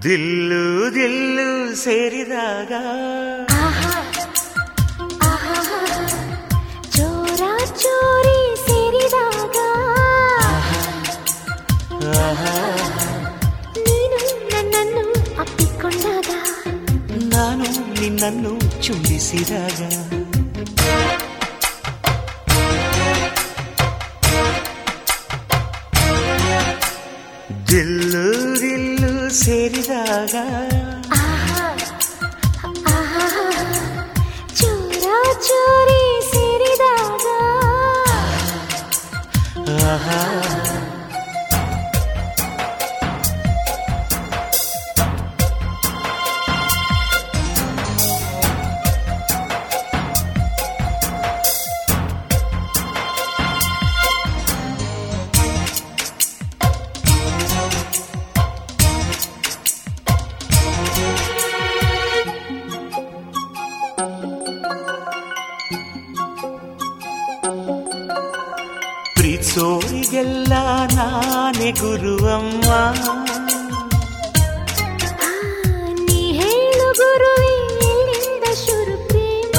ದಿಲ್ಲು ದಿಲ್ಲು ಸೇರಿದಾಗ ಆಹಾ ಆಹಾ ಚೋರ ಚೋರಿ ಸೇರಿದಾಗ ಆಹಾ, ನೀನು ನನ್ನನ್ನು ಅಪ್ಪಿಕೊಂಡಾಗ ನಾನು ನಿನ್ನನ್ನು ಚುಂಬಿಸಿದಾಗ ದಿಲ್ಲು ದಿಲ್ಲು ಸೇರಿದಾಗ ಆಹಾ ಆಹಾ ಚೋರ ಚೋರಿ ಸೇರಿದಾಗ ಆಹಾ ಪ್ರೀತ್ಸೋರಿಗೆಲ್ಲ ನಾನೇ ಗುರುವಮ್ಮ ಆ, ನೀ ಹೇಳು ಗುರುವೇ ಎಲ್ಲಿಂದ ಶುರು ಪ್ರೇಮ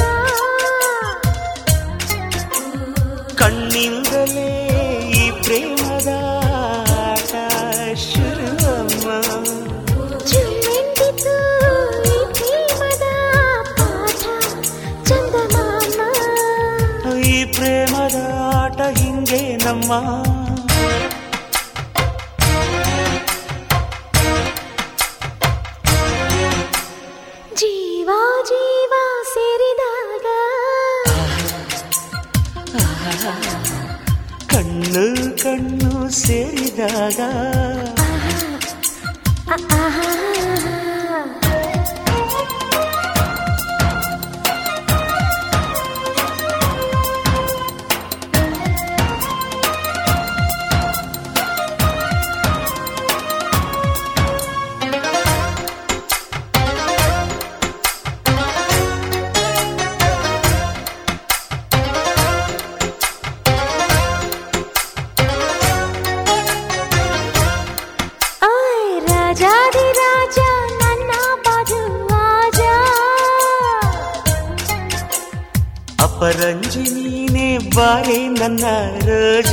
ಕಣ್ಣಿಂದಲೇ ಈ ಪ್ರೇಮದ ಆಟ ಶುರುವಮ್ಮ ಚುಮ್ಮೆಂದಿತು ಈ ಪ್ರೇಮದ ಪಾಠ ಚಂದಮಾಮ ಈ ಪ್ರೇಮದ ಆಟ ಹಿಂಗೆ ನಮ್ಮ ಜೀವ ಜೀವ ಸೇರಿದಾಗ ಕಣ್ಣು ಕಣ್ಣು ಸೇರಿದಾಗ ಆಹಾ ಆಯ್ ರಾಜಾದಿ ರಾಜ ನನ್ನ ಬಾಜು ಆಜ ಅಪರಂಜಿ ನೀನೇ ಬಾರೆ ನನ್ನ ರೋಜ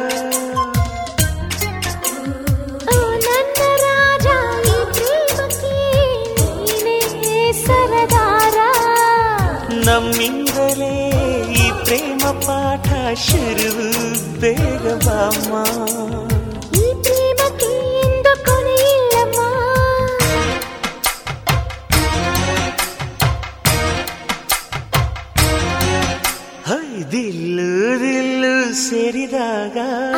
ಓ ನನ್ನ ರಾಜ ಈ ಪ್ರೇಮಕ್ಕೆ ನೀನೇ ಸರದಾರ ನಮ್ಮಿಂದಲೇ ಈ ಪ್ರೇಮ ಪಾಠ ಶುರು ಬೇಗ ಬಾಮ್ಮ ಈ ಪ್ರೇಮಕ್ಕೆ ಎಂದು ಕೊನೆಯಿಲ್ಲಮ್ಮ ಹೈ ದಿಲ್ಲು ದಿಲ್ಲು ಸೇರಿದಾಗ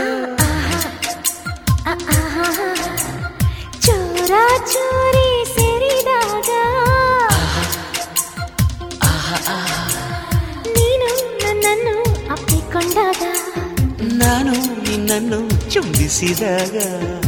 ಆಹಾ ಚೋರ ಚೋರಿ ಸೇರಿದಾಗ ನೀನು ನನ್ನನ್ನು ಅಪ್ಪಿಕೊಂಡಾಗ ನಾನು ನಿನ್ನನ್ನು ಚುಂಬಿಸಿದಾಗ